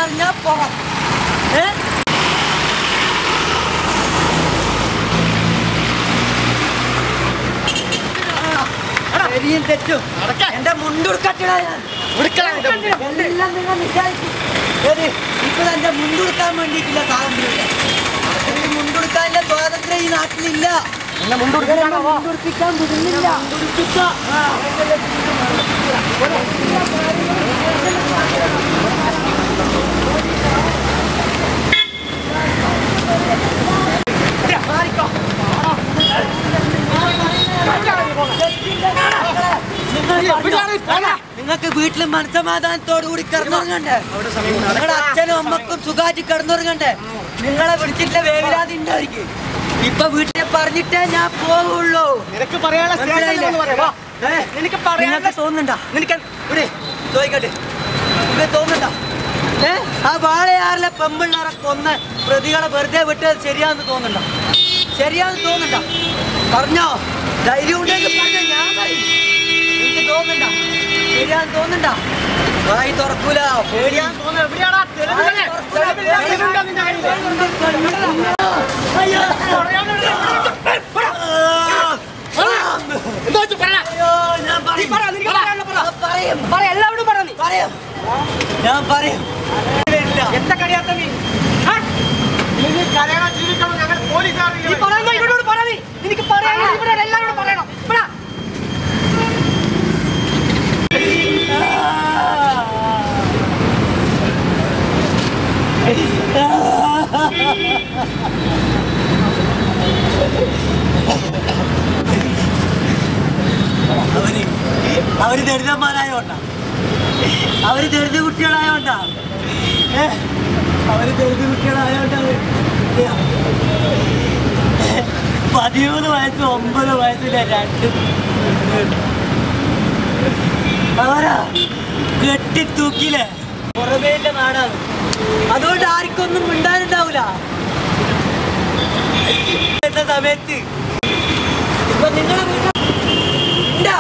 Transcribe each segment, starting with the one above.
പറഞ്ഞാ പുറം ഏ ശരിയും തെറ്റും എന്റെ മുണ്ടുടുക്കട്ടിടാ ഞാൻ എല്ലാം നിങ്ങൾ നിശ്ചയിക്കും ഏത് ഇപ്പൊ എന്റെ മുണ്ടുടുക്കാൻ വേണ്ടിയിട്ടില്ല സ്വാതന്ത്ര്യമില്ല എനിക്ക് മുണ്ടുടുക്കാനുള്ള സ്വാതന്ത്ര്യം ഈ നാട്ടിലില്ല എന്നെ മുണ്ടുടുപ്പിക്കാൻ വിടുന്നില്ല നിങ്ങൾക്ക് വീട്ടിൽ മനസമാധാനത്തോടു കൂടി കിടന്നുറങ്ങണ്ടേ നിങ്ങളുടെ അച്ഛനും അമ്മക്കും സുഖമായിട്ട് കിടന്നുറങ്ങണ്ടേ നിങ്ങളെ പിടിച്ചിട്ടില്ല വേവലാതി ഉണ്ടായിരിക്കും ഇപ്പൊ വീട്ടിൽ പറഞ്ഞിട്ടേ ഞാൻ പോവുള്ളൂ നിനക്ക് പറയാനുള്ള സ്റ്റേഷനിൽ ഒന്ന് പറയാം. വാ. ഏ? നിനക്ക് പറയാനുള്ള നിങ്ങൾക്ക് തോന്നുന്നുണ്ടാ നിനക്ക് ഇവിടെ ചോദിക്കട്ടെ നിങ്ങൾക്ക് തോന്നുന്നുണ്ടാ ഏ ആ വാളയാറിലെ പെമ്പിള്ളാരെ കൊന്ന് പ്രതികളെ വെറുതെ വിട്ടത് ശരിയാന്ന് തോന്നുന്നുണ്ടോ ശരിയാന്ന് തോന്നുന്നുണ്ടോ പറഞ്ഞോ ധൈര്യം ഉണ്ടെങ്കിൽ പറഞ്ഞോ ഞാൻ പറയും എനിക്ക് തോന്നുന്നുണ്ടോ ശരിയാന്ന് തോന്നുന്നുണ്ടോ വായി തുറക്കൂല പേടിയാ ഞാൻ തോന്നുന്നു എവിടെയാടാ തെളിവുകളെ? തെളിവുണ്ടോ നിന്റെ കയ്യില്? എന്താ വെച്ച് പറ. അയ്യോ, ഞാൻ പറയും. പറ, നിനക്ക് പറയാനുള്ള പറ. ഞാൻ പറയും പറ, എല്ലാവരോടും പറ നീ. പറയും ഞാൻ പറയും വരില്ല. എന്താ കഴിയാത്ത നീ? ആ? നീ പറയുന്നത് ഇവരോട് പറ നീ. നിനക്ക് പറയാനുള്ളത് ഇവരോട് എല്ലാവരോടും പറയണം. പറ. അവര് അവര് ദരിദ്രന്മാരായോണ്ടാ അവര് ദരിദ്ര കുട്ടികളായോണ്ടാ ഏ? അവര് ദരിദ്ര കുട്ടികളായോണ്ടാ അവര്. പതിമൂന്ന് വയസ്സ് ഒമ്പത് വയസ്സില്ല രണ്ടും അവരാ കെട്ടിത്തൂക്കില്ലേ പുറമേന്റെ നാടാണ് അതുകൊണ്ട് ആർക്കൊന്നും മിണ്ടാനുണ്ടാവൂല എന്ന സമയത്ത് ഇപ്പൊ നിങ്ങളെ വീട്ടിൽ ഉണ്ടാ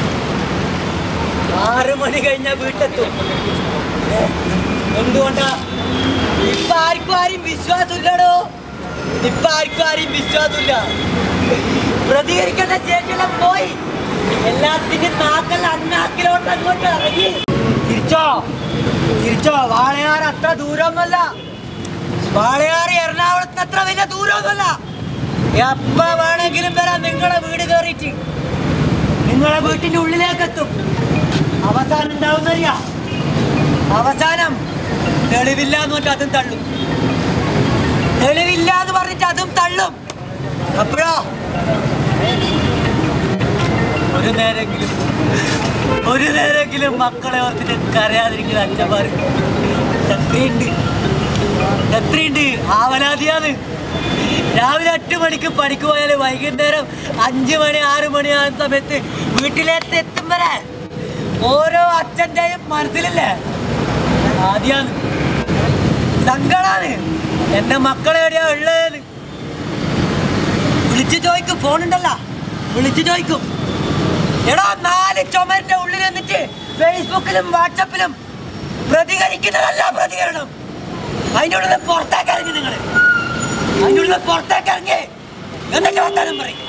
ആറ് മണി കഴിഞ്ഞ വീട്ടെത്തും ഏ, എന്തുകൊണ്ടാ ഇപ്പൊ ആർക്കും ആരും വിശ്വാസമില്ലടോ ഇപ്പൊ ആർക്കും ആരും വിശ്വാസമില്ല പ്രതികരിക്കേണ്ട ശേഷിയെല്ലാം പോയി എല്ലാത്തിനും നാക്കൽ അണ്ണാക്കിലോട്ട് അങ്ങോട്ട് ഇറങ്ങി തിരിച്ചോ തിരിച്ചോ വാളയാർ അത്ര ദൂരമൊന്നുമല്ല വാളയാർ എറണാകുളത്ത് അത്ര വലിയ ദൂരമൊന്നുമല്ല എപ്പ വേണമെങ്കിലും വരാം നിങ്ങളെ വീട് കയറിയിട്ട് നിങ്ങളെ വീട്ടിന്റെ ഉള്ളിലേക്ക് എത്തും അവസാനം ഉണ്ടാവുന്നറിയാ അവസാനം തെളിവില്ല എന്ന് പറഞ്ഞിട്ട് അതും തള്ളും തെളിവില്ല എന്ന് പറഞ്ഞിട്ട് അതും തള്ളും അപ്പോഴോ ഒരു നേരെങ്കിലും ഒരു നേരെങ്കിലും മക്കളെ ഓർത്തിട്ട് കരയാതിരിക്കുന്ന അച്ഛന്മാർ എത്രയുണ്ട് എത്രയുണ്ട് ആവലാതിയാണ് രാവിലെ എട്ട് മണിക്ക് പണിക്ക് പോയാൽ വൈകുന്നേരം അഞ്ച് മണി ആറ് മണി ആ സമയത്ത് വീട്ടിലേക്ക് എത്തും വരെ ഓരോ അച്ഛൻ്റെയും മനസ്സിലില്ലേ ആദ്യാണ് സങ്കടാണ് എന്റെ മക്കളെ എവിടെയാ ഉള്ളത് വിളിച്ചു ചോദിക്കും ഫോണുണ്ടല്ലോ വിളിച്ചു ചോദിക്കും എടാ നാല് ചുമരിന്റെ ഉള്ളിൽ നിന്നിട്ട് ഫേസ്ബുക്കിലും വാട്സപ്പിലും പ്രതികരിക്കുന്നതല്ല പ്രതികരണം അതിൻ്റെ ഉള്ളിൽ നിന്ന് പുറത്തേക്ക് ഇറങ്ങി നിങ്ങൾ അതിൻ്റെ ഉള്ളിൽ നിന്ന് പുറത്തേക്ക് ഇറങ്ങി എന്നിട്ട് വർത്താനം പറയും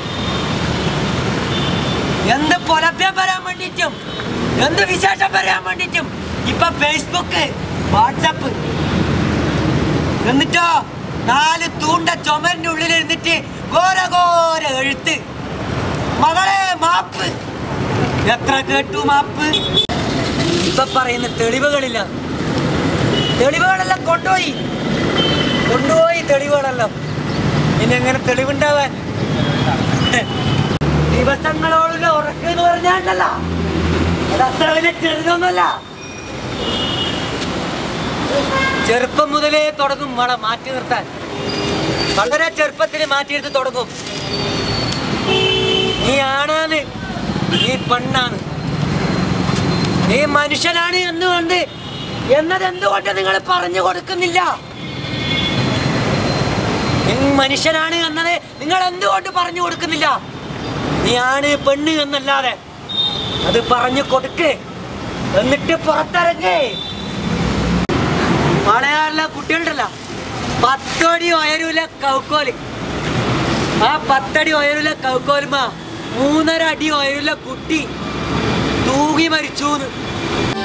എന്ത് പൊലഭ്യം വരാൻ വേണ്ടിയിട്ടും എന്ത് വിശേഷം വരാൻ വേണ്ടിയിട്ടും ഇപ്പൊ ഫേസ്ബുക്ക് വാട്സപ്പ് എന്നിട്ടോ നാല് തൂണ്ട ചുമരിന്റെ ഉള്ളിൽ ഇരുന്നിട്ട് ഘോര ഘോര എഴുത്ത് മകളെ മാപ്പ് എത്ര കേട്ടു മാപ്പ് ഇപ്പൊ പറയുന്ന തെളിവുകളില്ല തെളിവുകളെല്ലാം കൊണ്ടുപോയി കൊണ്ടുപോയി തെളിവുകളെല്ലാം ഇനി എങ്ങനെ തെളിവുണ്ടാവാൻ ദിവസങ്ങളോടുള്ള ഉറക്കം എന്ന് പറഞ്ഞാണ്ടല്ല അത് അത്ര വലിയ ചെറുതൊന്നുമല്ല ചെറുപ്പം മുതലേ തുടങ്ങും മഴ മാറ്റി നിർത്താൻ വളരെ ചെറുപ്പത്തിൽ മാറ്റിയെടുത്ത് തുടങ്ങും നീ ആണാണ് നീ പെണ്ണാണ് നീ മനുഷ്യനാണ് എന്നുകൊണ്ട് എന്നത് എന്തുകൊണ്ട് നിങ്ങൾ പറഞ്ഞു കൊടുക്കുന്നില്ല നീ മനുഷ്യനാണ് എന്നത് നിങ്ങൾ എന്തുകൊണ്ട് പറഞ്ഞു കൊടുക്കുന്നില്ല നീ ആണ് പെണ്ണ് എന്നല്ലാതെ അത് പറഞ്ഞു കൊടുക്ക് എന്നിട്ട് പുറത്തിറങ്ങ് പത്തടി ഉയരൂല കൗക്കോല് ആ പത്തടി ഉയരൂല കൗക്കോലുമാ മൂന്നര അടി ഉയരൂല കുട്ടി തൂങ്ങി മരിച്ചു